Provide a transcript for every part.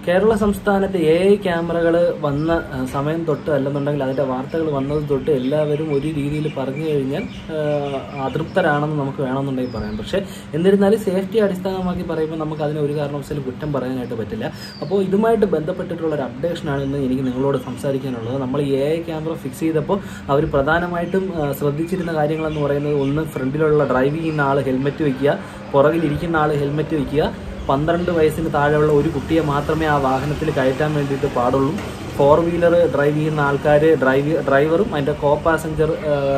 കേരള സംസ്ഥാനത്ത് A I ക്യാമറകൾ വന്ന ആ, സമയം തൊട്ട് അല്ലെന്നുണ്ടെങ്കിൽ അതിൻ്റെ വാർത്തകൾ വന്നത് തൊട്ട് എല്ലാവരും ഒരു രീതിയിൽ പറഞ്ഞു കഴിഞ്ഞാൽ ആ, അതൃപ്തരാണെന്ന് നമുക്ക് വേണമെന്നുണ്ടെങ്കിൽ പറയാം പക്ഷേ എന്നിരുന്നാലും സേഫ്റ്റി അടിസ്ഥാനമാക്കി പറയുമ്പോൾ നമുക്ക് അതിനെ ഒരു കാരണവശാലും കുറ്റം പറയാനായിട്ട് പറ്റില്ല അപ്പോൾ ഇതുമായിട്ട് ബന്ധപ്പെട്ടിട്ടുള്ള ഒരു അപ്ഡേഷനാണ് ഇന്ന് എനിക്ക് നിങ്ങളോട് സംസാരിക്കാനുള്ളത് നമ്മൾ എ ഐ ക്യാമറ ഫിക്സ് ചെയ്തപ്പോൾ അവർ പ്രധാനമായിട്ടും ആ, ശ്രദ്ധിച്ചിരുന്ന കാര്യങ്ങളെന്ന് പറയുന്നത് ഒന്ന് ഫ്രണ്ടിലുള്ള ഡ്രൈവ് ചെയ്യുന്ന ആൾ ഹെൽമെറ്റ് വയ്ക്കുക പുറകിലിരിക്കുന്ന ആൾ ഹെൽമെറ്റ് വയ്ക്കുക പന്ത്രണ്ട് വയസ്സിന് താഴെയുള്ള ഒരു കുട്ടിയെ മാത്രമേ ആ വാഹനത്തിൽ കയറ്റാൻ വേണ്ടിയിട്ട് പാടുള്ളൂ ഫോർ വീലർ ഡ്രൈവ് ചെയ്യുന്ന ആൾക്കാർ ഡ്രൈവ് ഡ്രൈവറും അതിൻ്റെ കോ പാസഞ്ചർ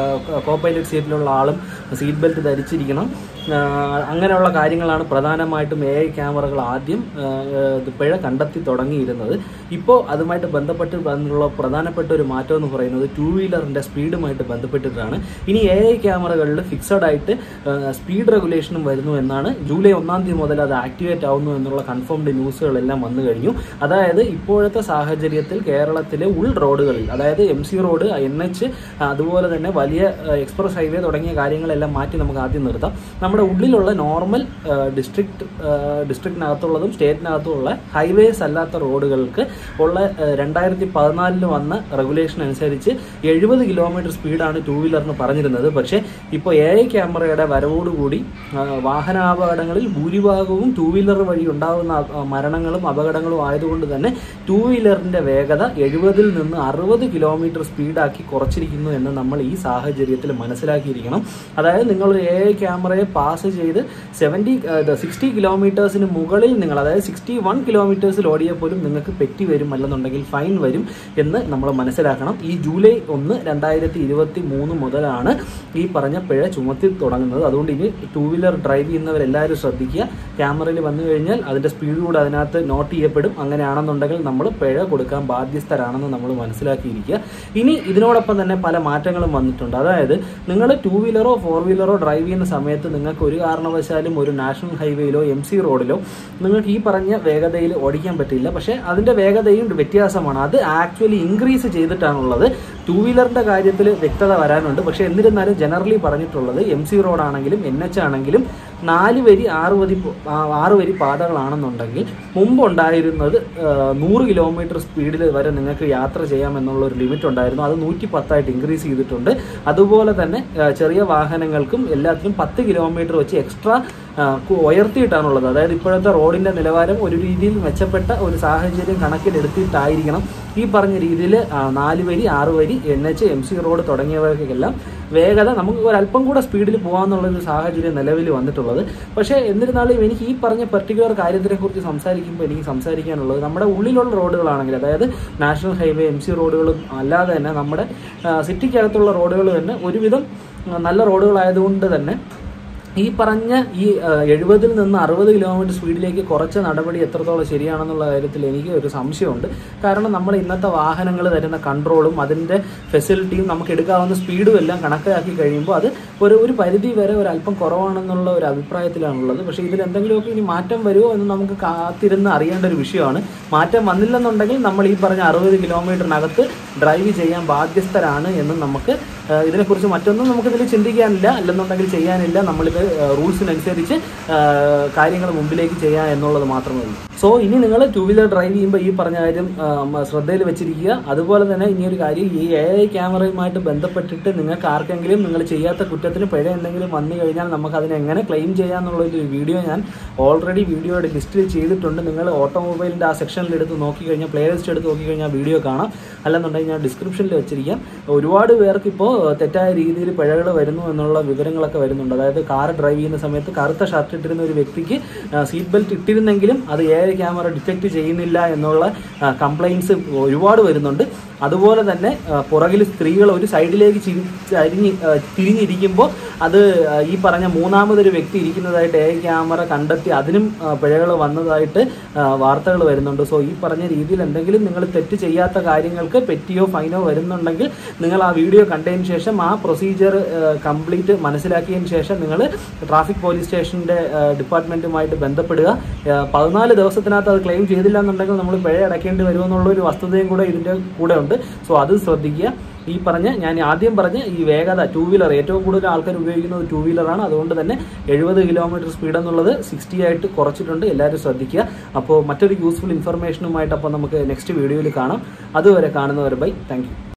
കോ പൈലറ്റ് സീറ്റിലുള്ള ആളും സീറ്റ് ബെൽറ്റ് ധരിച്ചിരിക്കണം ആ, അങ്ങനെയുള്ള കാര്യങ്ങളാണ് പ്രധാനമായിട്ടും എ ഐ ക്യാമറകൾ ആദ്യം ആ, ഇത് പിഴ കണ്ടെത്തി തുടങ്ങിയിരുന്നത് ഇപ്പോൾ അതുമായിട്ട് ബന്ധപ്പെട്ട് വന്നുള്ള പ്രധാനപ്പെട്ട ഒരു മാറ്റം എന്ന് പറയുന്നത് ടൂ വീലറിൻ്റെ സ്പീഡുമായിട്ട് ബന്ധപ്പെട്ടിട്ടാണ് ഇനി എ ഐ ക്യാമറകളിൽ ഫിക്സഡ് ആയിട്ട് സ്പീഡ് റെഗുലേഷനും വരുന്നു എന്നാണ് ജൂലൈ ഒന്നാം തീയതി മുതൽ അത് ആക്ടിവേറ്റ് ആവുന്നു എന്നുള്ള കൺഫേംഡ് ന്യൂസുകളെല്ലാം വന്നു കഴിഞ്ഞു അതായത് ഇപ്പോഴത്തെ സാഹചര്യത്തിൽ കേരളത്തിലെ ഉൾ റോഡുകളിൽ അതായത് M C road N H അതുപോലെ തന്നെ വലിയ എക്സ്പ്രസ് ഹൈവേ തുടങ്ങിയ കാര്യങ്ങളെല്ലാം മാറ്റി നമുക്ക് ആദ്യം നിർത്താം നമ്മുടെ ഉള്ളിലുള്ള നോർമൽ ഡിസ്ട്രിക്ട് ഡിസ്ട്രിക്റ്റിനകത്തുള്ളതും സ്റ്റേറ്റിനകത്തുമുള്ള ഹൈവേസ് അല്ലാത്ത റോഡുകൾക്ക് ഉള്ള രണ്ടായിരത്തി പതിനാലില് വന്ന റെഗുലേഷൻ അനുസരിച്ച് എഴുപത് കിലോമീറ്റർ സ്പീഡാണ് ടൂ വീലറിന് പറഞ്ഞിരുന്നത് പക്ഷേ ഇപ്പോൾ എ ഐ ക്യാമറയുടെ വരവോടുകൂടി ആ, വാഹനാപകടങ്ങളിൽ ഭൂരിഭാഗവും ടൂ വീലർ വഴി ഉണ്ടാകുന്ന അ- മരണങ്ങളും അപകടങ്ങളും ആയതുകൊണ്ട് തന്നെ ടൂ വീലറിന്റെ വേഗത എഴുപതിൽ നിന്ന് അറുപത് കിലോമീറ്റർ സ്പീഡാക്കി കുറച്ചിരിക്കുന്നു എന്ന് നമ്മൾ ഈ സാഹചര്യത്തിൽ മനസ്സിലാക്കിയിരിക്കണം അതായത് നിങ്ങൾ എ ഐ ക്യാമറയെ പാസ് ചെയ്ത് സെവൻറ്റി സിക്സ്റ്റി കിലോമീറ്റേഴ്സിന് മുകളിൽ നിങ്ങൾ അതായത് സിക്സ്റ്റി വൺ കിലോമീറ്റേഴ്സിൽ ഓടിയാൽ പോലും നിങ്ങൾക്ക് പെറ്റി വരും അല്ലെന്നുണ്ടെങ്കിൽ ഫൈൻ വരും എന്ന് നമ്മൾ മനസ്സിലാക്കണം ഈ ജൂലൈ ഒന്ന് രണ്ടായിരത്തി ഇരുപത്തി മൂന്ന് മുതലാണ് ഈ പറഞ്ഞ പിഴ ചുമത്തി തുടങ്ങുന്നത് അതുകൊണ്ട് ഇനി ടൂ വീലർ ഡ്രൈവ് ചെയ്യുന്നവരെല്ലാവരും ശ്രദ്ധിക്കുക ക്യാമറയിൽ വന്നു കഴിഞ്ഞാൽ അതിൻ്റെ സ്പീഡ് കൂടെ അതിനകത്ത് നോട്ട് ചെയ്യപ്പെടും അങ്ങനെയാണെന്നുണ്ടെങ്കിൽ നമ്മൾ പിഴ കൊടുക്കാൻ ബാധ്യസ്ഥരാണെന്ന് നമ്മൾ മനസ്സിലാക്കിയിരിക്കുക ഇനി ഇതിനോടൊപ്പം തന്നെ പല മാറ്റങ്ങളും വന്നിട്ടുണ്ട് അതായത് നിങ്ങൾ ടൂ വീലറോ ഫോർ വീലറോ ഡ്രൈവ് ചെയ്യുന്ന സമയത്ത് നിങ്ങൾക്ക് ഒരു കാരണവശാലും ഒരു നാഷണൽ ഹൈവേയിലോ എം സി റോഡിലോ നിങ്ങൾക്ക് ഈ പറഞ്ഞ വേഗതയിൽ ഓടിക്കാൻ പറ്റില്ല പക്ഷേ അതിൻ്റെ വേഗതയും വ്യത്യാസമാണ് അത് ആക്ച്വലി ഇൻക്രീസ് ചെയ്തിട്ടാണുള്ളത് ടൂ വീലറിൻ്റെ കാര്യത്തിൽ വ്യക്തത വരാനുണ്ട് പക്ഷേ എന്നിരുന്നാലും ജനറലി പറഞ്ഞിട്ടുള്ളത് എം സി റോഡാണെങ്കിലും എൻ എച്ച് ആണെങ്കിലും നാല് വരി ആറ് വരി ആ, ആറ് വരി പാതകളാണെന്നുണ്ടെങ്കിൽ മുമ്പ് ഉണ്ടായിരുന്നത് ആ, നൂറ് കിലോമീറ്റർ സ്പീഡിൽ വരെ നിങ്ങൾക്ക് യാത്ര ചെയ്യാമെന്നുള്ള ഒരു ലിമിറ്റ് ഉണ്ടായിരുന്നു അത് നൂറ്റി പത്തായിട്ട് ഇൻക്രീസ് ചെയ്തിട്ടുണ്ട് അതുപോലെ തന്നെ ആ, ചെറിയ വാഹനങ്ങൾക്കും എല്ലാത്തിനും പത്ത് കിലോമീറ്റർ വെച്ച് എക്സ്ട്രാ ഉയർത്തിയിട്ടാണുള്ളത് അതായത് ഇപ്പോഴത്തെ റോഡിന്റെ നിലവാരം ഒരു രീതിയിൽ മെച്ചപ്പെട്ട ഒരു സാഹചര്യം കണക്കിലെടുത്തിട്ടായിരിക്കണം ഈ പറഞ്ഞ രീതിയിൽ നാല് വരി ആറ് വരി N H M C road തുടങ്ങിയവയ്ക്കെല്ലാം വേഗത നമുക്ക് ഒരല്പം കൂടെ സ്പീഡിൽ പോകാമെന്നുള്ള ഒരു സാഹചര്യം നിലവിൽ വന്നിട്ടുള്ളത് പക്ഷേ എന്നിരുന്നാലും എനിക്ക് ഈ പറഞ്ഞ പെർട്ടിക്കുലർ കാര്യത്തിനെ കുറിച്ച് സംസാരിക്കുമ്പോൾ എനിക്ക് സംസാരിക്കാനുള്ളത് നമ്മുടെ ഉള്ളിലുള്ള റോഡുകളാണെങ്കിൽ അതായത് നാഷണൽ ഹൈവേ എം സി റോഡുകളും അല്ലാതെ തന്നെ നമ്മുടെ ആ, സിറ്റിക്കകത്തുള്ള റോഡുകൾ തന്നെ ഒരുവിധം ആ, നല്ല റോഡുകളായതുകൊണ്ട് തന്നെ ഈ പറഞ്ഞ ഈ എഴുപതിൽ നിന്ന് അറുപത് കിലോമീറ്റർ സ്പീഡിലേക്ക് കുറച്ച നടപടി എത്രത്തോളം ശരിയാണെന്നുള്ള കാര്യത്തിൽ എനിക്ക് ഒരു സംശയമുണ്ട് കാരണം നമ്മൾ ഇന്നത്തെ വാഹനങ്ങൾ തരുന്ന കൺട്രോളും അതിൻ്റെ ഫെസിലിറ്റിയും നമുക്ക് എടുക്കാവുന്ന സ്പീഡും എല്ലാം കണക്കാക്കി കഴിയുമ്പോൾ അത് ഒരു ഒരു പരിധി വരെ ഒരു അല്പം കുറവാണെന്നുള്ള ഒരു അഭിപ്രായത്തിലാണുള്ളത് പക്ഷേ ഇതിൽ എന്തെങ്കിലുമൊക്കെ ഇനി മാറ്റം വരുമോ എന്ന് നമുക്ക് കാത്തിരുന്ന് അറിയേണ്ട ഒരു വിഷയമാണ് മാറ്റം വന്നില്ലെന്നുണ്ടെങ്കിൽ നമ്മൾ ഈ പറഞ്ഞ അറുപത് കിലോമീറ്ററിനകത്ത് ഡ്രൈവ് ചെയ്യാൻ ബാധ്യസ്ഥരാണ് എന്ന് നമുക്ക് ആ, ഇതിനെക്കുറിച്ച് മറ്റൊന്നും നമുക്കിതിൽ ചിന്തിക്കാനില്ല അല്ലെന്നുണ്ടെങ്കിൽ ചെയ്യാനില്ല നമ്മളിത് റൂൾസിനനുസരിച്ച് കാര്യങ്ങൾ മുമ്പിലേക്ക് ചെയ്യാം എന്നുള്ളത് മാത്രമേ ഉള്ളൂ സോ ഇനി നിങ്ങൾ ടൂ വീലർ ഡ്രൈവ് ചെയ്യുമ്പോൾ ഈ പറഞ്ഞ കാര്യം ആ, മ- ശ്രദ്ധയിൽ വെച്ചിരിക്കുക അതുപോലെ തന്നെ ഇനി ഒരു കാര്യം ഈ എ ഐ ക്യാമറയുമായിട്ട് ബന്ധപ്പെട്ടിട്ട് നിങ്ങൾക്ക് ആർക്കെങ്കിലും നിങ്ങൾ ചെയ്യാത്ത കുറ്റത്തിന് പിഴ എന്തെങ്കിലും വന്നു കഴിഞ്ഞാൽ നമുക്ക് അതിനെ എങ്ങനെ ക്ലെയിം ചെയ്യാന്നുള്ള ഒരു വീഡിയോ ഞാൻ ഓൾറെഡി വീഡിയോയുടെ ലിസ്റ്റിൽ ചെയ്തിട്ടുണ്ട് നിങ്ങൾ ഓട്ടോമൊബൈലിൻ്റെ ആ സെക്ഷനിൽ എടുത്ത് നോക്കിക്കഴിഞ്ഞാൽ പ്ലേ ലിസ്റ്റ് എടുത്ത് നോക്കിക്കഴിഞ്ഞാൽ വീഡിയോ കാണാം അല്ലെന്നുണ്ടെങ്കിൽ ഞാൻ ഡിസ്ക്രിപ്ഷനിൽ വെച്ചിരിക്കാം ഒരുപാട് പേർക്ക് ഇപ്പോൾ തെറ്റായ രീതിയിൽ പിഴകൾ വരുന്നു എന്നുള്ള വിവരങ്ങളൊക്കെ വരുന്നുണ്ട് അതായത് കാർ ഡ്രൈവ് ചെയ്യുന്ന സമയത്ത് കറുത്ത ഷർട്ട് ഇട്ടിരുന്ന ഒരു വ്യക്തിക്ക് സീറ്റ് ബെൽറ്റ് ഇട്ടിരുന്നെങ്കിലും അത് എ ഐ ക്യാമറ ഡിറ്റക്ട് ചെയ്യുന്നില്ല എന്നുള്ള കംപ്ലൈൻസ് ഒരുപാട് വരുന്നുണ്ട് അതുപോലെ തന്നെ പുറകിൽ സ്ത്രീകൾ ഒരു സൈഡിലേക്ക് ചിരി ചരിഞ്ഞ് ആ, തിരിഞ്ഞിരിക്കുമ്പോൾ അത് ആ, ഈ പറഞ്ഞ മൂന്നാമതൊരു വ്യക്തി ഇരിക്കുന്നതായിട്ട് എ ഐ ക്യാമറ കണ്ടെത്തി അതിനും പിഴകൾ വന്നതായിട്ട് വാർത്തകൾ വരുന്നുണ്ട് സോ ഈ പറഞ്ഞ രീതിയിൽ എന്തെങ്കിലും നിങ്ങൾ തെറ്റ് ചെയ്യാത്ത കാര്യങ്ങൾക്ക് പെറ്റിയോ ഫൈനോ വരുന്നുണ്ടെങ്കിൽ നിങ്ങൾ ആ വീഡിയോ കണ്ടതിന് ശേഷം ആ പ്രൊസീജിയർ കംപ്ലീറ്റ് മനസ്സിലാക്കിയതിന് ശേഷം നിങ്ങൾ ട്രാഫിക് പോലീസ് സ്റ്റേഷൻ്റെ ഡിപ്പാർട്ട്മെൻറ്റുമായിട്ട് ബന്ധപ്പെടുക ആ, പതിനാല് ദിവസത്തിനകത്ത് അത് ക്ലെയിം ചെയ്തില്ല എന്നുണ്ടെങ്കിൽ നമ്മൾ പിഴ അടയ്ക്കേണ്ടി വരുമെന്നുള്ള ഒരു വസ്തുതയും കൂടെ ഇതിൻ്റെ കൂടെ ഉണ്ട് സോ അത് ശ്രദ്ധിക്കുക ഈ പറഞ്ഞ ഞാൻ ആദ്യം പറഞ്ഞ ഈ വേഗത ടൂ വീലർ ഏറ്റവും കൂടുതൽ ആൾക്കാർ ഉപയോഗിക്കുന്നത് ടൂ വീലറാണ് അതുകൊണ്ട് തന്നെ എഴുപത് കിലോമീറ്റർ സ്പീഡ് എന്നുള്ളത് സിക്സ്റ്റി ആയിട്ട് കുറച്ചിട്ടുണ്ട് എല്ലാവരും ശ്രദ്ധിക്കുക അപ്പോൾ മറ്റൊരു യൂസ്ഫുൾ ഇൻഫർമേഷനുമായിട്ട് അപ്പോൾ നമുക്ക് നെക്സ്റ്റ് വീഡിയോയിൽ കാണാം അതുവരെ കാണുന്നവരെ ബൈ താങ്ക്